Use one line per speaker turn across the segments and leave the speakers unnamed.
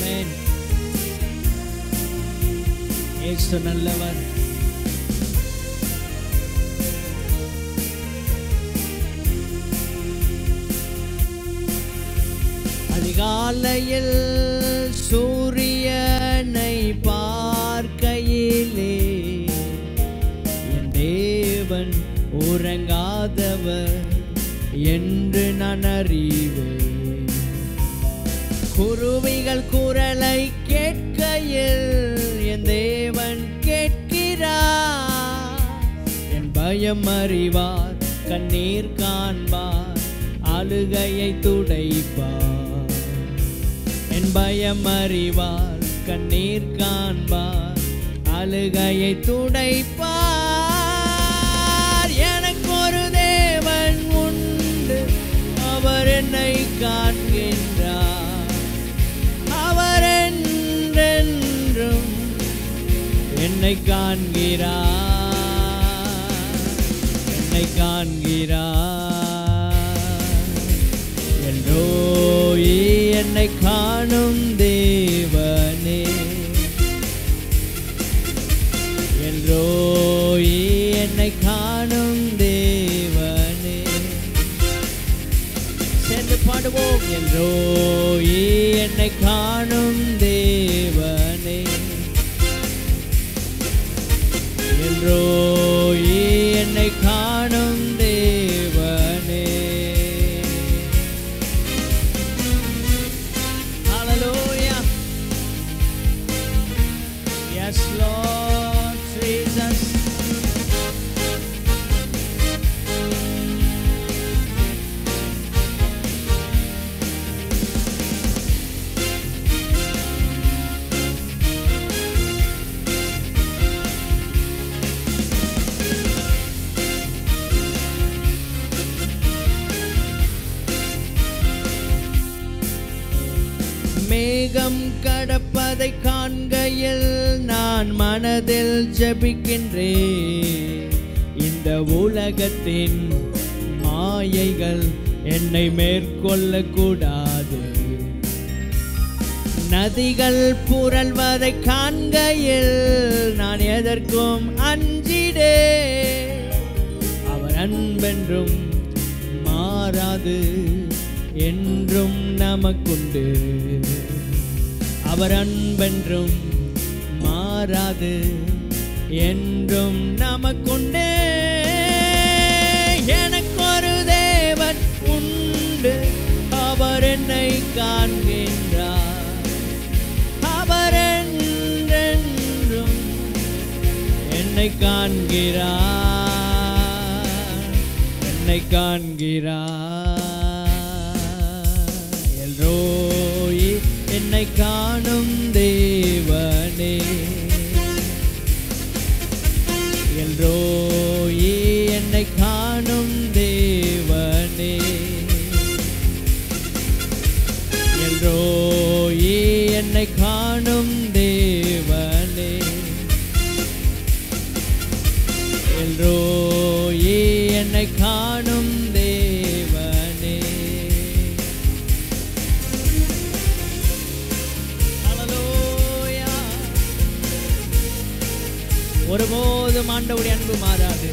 ஆமென் இயேசு நல்லவர் அதிகாலையில் சூரியனை பார்க்கையிலே என் தேவன் உறங்காதவர் என்று நான் அறிவேன் குருவிகள் குரலை கேட்கையில் என் தேவன் கேட்கிறார் என் பயம் அறிவார் கண்ணீர் காண்பார் அழுகையை துடைப்பார் என் பயம் அறிவார் கண்ணீர் காண்பார் அழுகையை துடைப்பார் எனக்கு ஒரு தேவன் உண்டு அவர் என்னை காண்கின்றார் அவர் என்றென்றும் என்னை காண்கிறார் என்னை காண்கிறார் எல்லோயே என்னை காணும் தேவனே எல்லோயே என்னை காணும் தேவனே சேர்ந்து பாடுவோம் எல்லோயே என்னை காணும் தேவனே எல்லோயே என்னை காணும் தேவனே Hallelujah. Yes, Lord Jesus. மேகம் கடப்பதை காண்கையில் நான் மனதில் ஜெபிக்கின்றேன் இந்த உலகத்தின் மாயைகள் என்னை மேற்கொள்ள கூடாது நதிகள் புரள்வதை காண்கையில் நான் எதற்கும் அஞ்சிடே அவர் அன்பென்றும் மாறாது என்றும் நமக்குண்டு அவர் அன்பென்றும் மாறாது என்றும் நமக்குண்டு எனக்கு ஒரு தேவன் உண்டு அவர் என்னை காண்கின்றார் அவர் என்றென்றும் என்னை காண்கிறார் என்னை காண்கிறார் எல்ரோயே என்னை காணும் தேவனே எல்ரோயே என்னை காணும் தேவனே எல்ரோயே என்னை காணும் தேவனே எல்ரோயே என்னை காணும் தேவனே ஹalleluya ஒருபோதும் ஆண்டவருடைய அன்பு மாறாது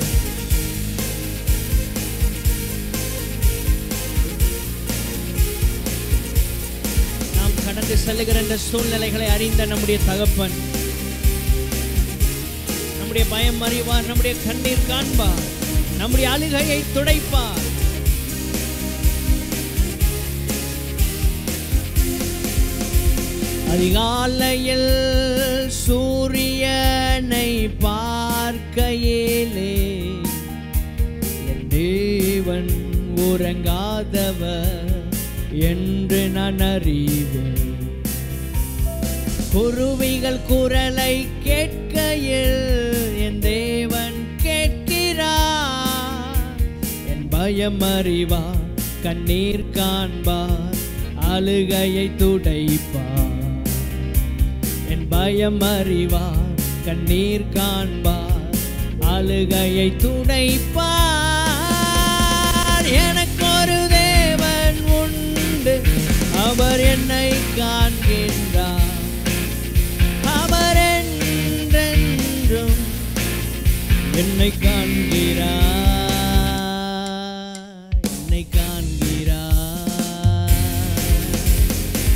நாம் கடந்து செல்லுகிற இந்த சூழ்நிலைகளை அறிந்த நம்முடைய தகப்பன் நம்முடைய பயம் அறிவார் நம்முடைய கண்ணீர் காண்பார் நம்முடைய அழுகையை துடைப்பார் அதிகாலையில் சூரியனை பார்க்கையிலே என் தேவன் உறங்காதவர் என்று நான் அறிவேன் குருவிகள் குரலை கேட்கையில் என் தேவன் கேட்கிறார் என் பயம் அறிவார் கண்ணீர் காண்பார் அழுகையை துடைப்பார் என் பயம் அறிவார் கண்ணீர் காண்பார் அழுகையை துடைப்பார் எனக்கு ஒரு தேவன் உண்டு அவர் என்னை காண்கின்றார்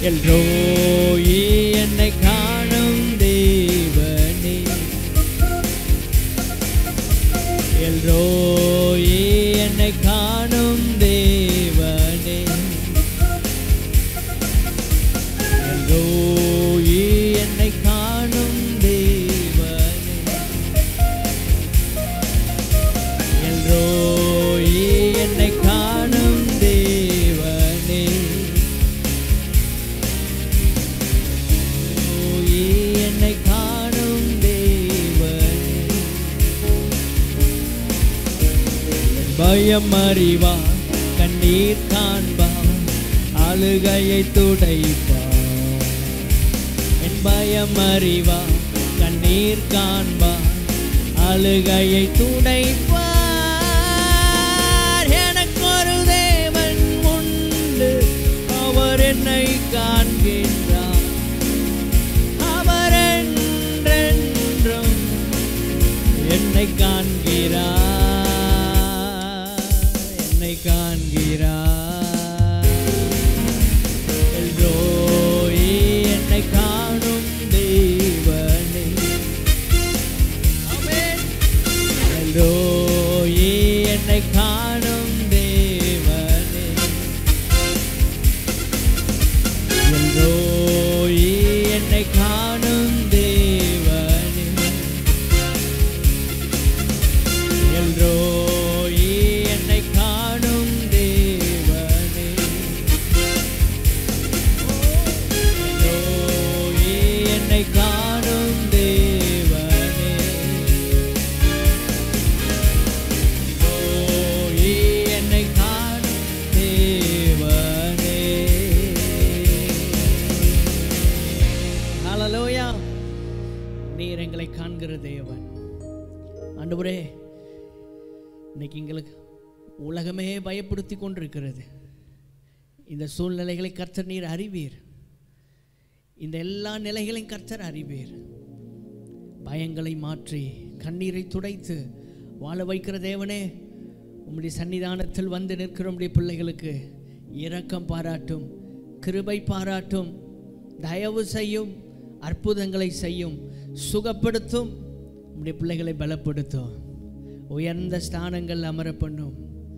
எல்ரோயி என்னை காணும் தேவனே எல்ரோயி என்னை காணும் தேவனே எல்ரோயி என்னை காணும் தேவனே எல்ரோயி என்னை காணும் தேவனே எல்ரோயி என்னை காணும் தேவனே என் பயம் அறிவா கண்ணீர் காண்பா அழுகையை துடைப்பா என் பயம் அறிவா கண்ணீர் காண்பா அழுகையை துடைப்பார் எனக்கு ஒரு தேவன் உண்டு அவர் என்னை காண்கின்றார் அவர் என்றென்றும் என்னை காண்கிறார் என்னை காண்கிறார் எல்ரோயி என்னை காணும் தேவனே ஆமென் எல்ரோயி என்னை காணும் தேவனே எல்ரோயி என்னை காணும் தேவனே எல்ரோயி என்னை காணும் தேவனே எல்ரோயி என்னை காணும் தேவனே எல்ரோயி என்னை காணும் தேவனே ஹalleluya நீர் எங்களை காண்கிற தேவன் ஆண்டவரே இன்னைக்கு எங்களுக்கு உலகமே பயப்படுத்தி கொண்டிருக்கிறது இந்த சூழ்நிலைகளை கர்த்தர் நீர் அறிவீர் இந்த எல்லா நிலைகளையும் கர்த்தர் அறிவீர் பயங்களை மாற்றி கண்ணீரை துடைத்து வாழ வைக்கிற தேவனே உம்முடைய சன்னிதானத்தில் வந்து நிற்கிற உம்முடைய பிள்ளைகளுக்கு இரக்கம் பாராட்டும் கிருபை பாராட்டும் தயவு செய்யும் அற்புதங்களை செய்யும் சுகப்படுத்தும் உம்முடைய பிள்ளைகளை பலப்படுத்தும் உயர்ந்த ஸ்தானங்கள் அமர பண்ணும்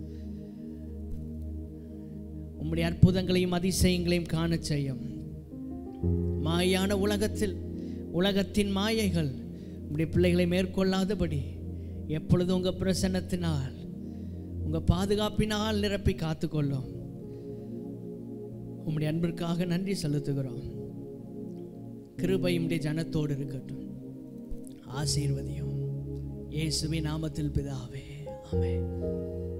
உம்முடைய அற்புதங்களையும் அதிசயங்களையும் காணச் செய்யும் மாயான உலகத்தில் உலகத்தின் மாயைகள் உம்முடைய பிள்ளைகளை மேற்கொள்ளாதபடி எப்பொழுதும் உங்கள் பிரசன்னத்தினால் உங்கள் பாதுகாப்பினால் நிரப்பி காத்துக்கொள்ளும் உம்முடைய அன்பிற்காக நன்றி செலுத்துகிறோம் கிருபை உம்முடைய ஜனத்தோடு இருக்கட்டும் ஆசீர்வதியும் இயேசுவின் நாமத்தில் பிதாவே ஆமென்